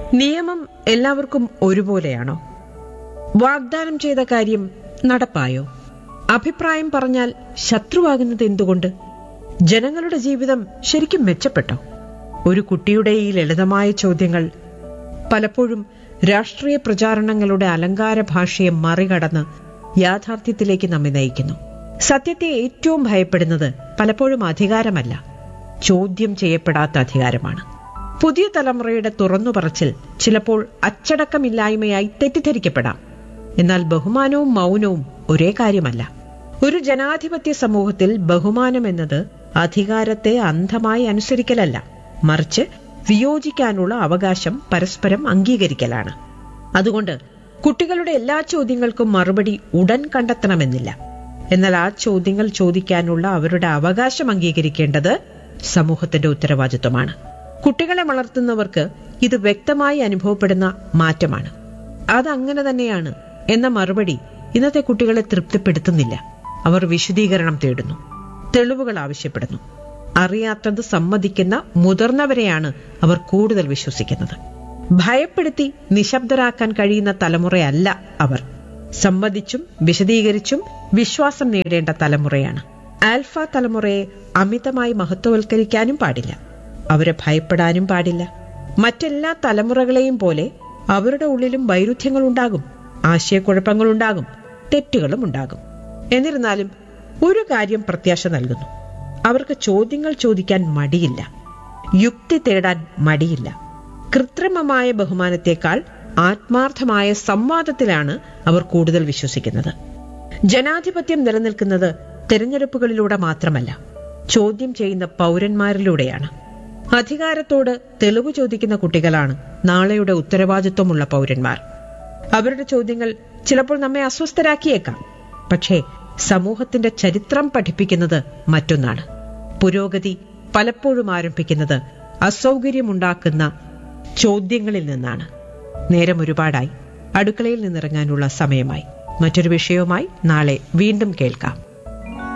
നിയമം എല്ലാവർക്കും ഒരുപോലെയാണോ വാഗ്ദാനം ചെയ്ത കാര്യം നടപ്പായോ അഭിപ്രായം പറഞ്ഞാൽ ശത്രുവാകുന്നത് എന്തുകൊണ്ട് ജനങ്ങളുടെ ജീവിതം ശരിക്കും മെച്ചപ്പെട്ടോ ഒരു കുട്ടിയുടെ ഈ ലളിതമായ ചോദ്യങ്ങൾ പലപ്പോഴും രാഷ്ട്രീയ പ്രചാരണങ്ങളുടെ അലങ്കാര ഭാഷയെ മറികടന്ന് യാഥാർത്ഥ്യത്തിലേക്ക് നമ്മെ നയിക്കുന്നു സത്യത്തെ ഏറ്റവും ഭയപ്പെടുന്നത് പലപ്പോഴും അധികാരമല്ല ചോദ്യം ചെയ്യപ്പെടാത്ത അധികാരമാണ് പുതിയ തലമുറയുടെ തുറന്നു പറച്ചിൽ ചിലപ്പോൾ അച്ചടക്കമില്ലായ്മയായി തെറ്റിദ്ധരിക്കപ്പെടാം എന്നാൽ ബഹുമാനവും മൗനവും ഒരേ കാര്യമല്ല ഒരു ജനാധിപത്യ സമൂഹത്തിൽ ബഹുമാനം എന്നത് അധികാരത്തെ അന്ധമായി അനുസരിക്കലല്ല മറിച്ച് വിയോജിക്കാനുള്ള അവകാശം പരസ്പരം അംഗീകരിക്കലാണ് അതുകൊണ്ട് കുട്ടികളുടെ എല്ലാ ചോദ്യങ്ങൾക്കും മറുപടി ഉടൻ കണ്ടെത്തണമെന്നില്ല എന്നാൽ ആ ചോദ്യങ്ങൾ ചോദിക്കാനുള്ള അവരുടെ അവകാശം അംഗീകരിക്കേണ്ടത് സമൂഹത്തിന്റെ ഉത്തരവാദിത്വമാണ് കുട്ടികളെ വളർത്തുന്നവർക്ക് ഇത് വ്യക്തമായി അനുഭവപ്പെടുന്ന മാറ്റമാണ് അതങ്ങനെ തന്നെയാണ് എന്ന മറുപടി ഇന്നത്തെ കുട്ടികളെ തൃപ്തിപ്പെടുത്തുന്നില്ല അവർ വിശദീകരണം തേടുന്നു തെളിവുകൾ ആവശ്യപ്പെടുന്നു അറിയാത്തത് സമ്മതിക്കുന്ന മുതിർന്നവരെയാണ് അവർ കൂടുതൽ വിശ്വസിക്കുന്നത് ഭയപ്പെടുത്തി നിശബ്ദരാക്കാൻ കഴിയുന്ന തലമുറയല്ല അവർ സമ്മതിച്ചും വിശദീകരിച്ചും വിശ്വാസം നേടേണ്ട തലമുറയാണ് ആൽഫ തലമുറയെ അമിതമായി മഹത്വവൽക്കരിക്കാനും പാടില്ല അവരെ ഭയപ്പെടാനും പാടില്ല മറ്റെല്ലാ തലമുറകളെയും പോലെ അവരുടെ ഉള്ളിലും വൈരുദ്ധ്യങ്ങളുണ്ടാകും ആശയക്കുഴപ്പങ്ങളുണ്ടാകും തെറ്റുകളും ഉണ്ടാകും എന്നിരുന്നാലും ഒരു കാര്യം പ്രത്യാശ നൽകുന്നു അവർക്ക് ചോദ്യങ്ങൾ ചോദിക്കാൻ മടിയില്ല യുക്തി തേടാൻ മടിയില്ല കൃത്രിമമായ ബഹുമാനത്തെക്കാൾ ആത്മാർത്ഥമായ സംവാദത്തിലാണ് അവർ കൂടുതൽ വിശ്വസിക്കുന്നത് ജനാധിപത്യം നിലനിൽക്കുന്നത് തെരഞ്ഞെടുപ്പുകളിലൂടെ മാത്രമല്ല ചോദ്യം ചെയ്യുന്ന പൗരന്മാരിലൂടെയാണ് അധികാരത്തോട് തെളിവ് ചോദിക്കുന്ന കുട്ടികളാണ് നാളെയുടെ ഉത്തരവാദിത്വമുള്ള പൗരന്മാർ അവരുടെ ചോദ്യങ്ങൾ ചിലപ്പോൾ നമ്മെ അസ്വസ്ഥരാക്കിയേക്കാം പക്ഷേ സമൂഹത്തിന്റെ ചരിത്രം പഠിപ്പിക്കുന്നത് മറ്റൊന്നാണ് പുരോഗതി പലപ്പോഴും ആരംഭിക്കുന്നത് അസൗകര്യമുണ്ടാക്കുന്ന ചോദ്യങ്ങളിൽ നിന്നാണ് നേരം ഒരുപാടായി അടുക്കളയിൽ നിന്നിറങ്ങാനുള്ള സമയമായി മറ്റൊരു വിഷയവുമായി നാളെ വീണ്ടും കേൾക്കാം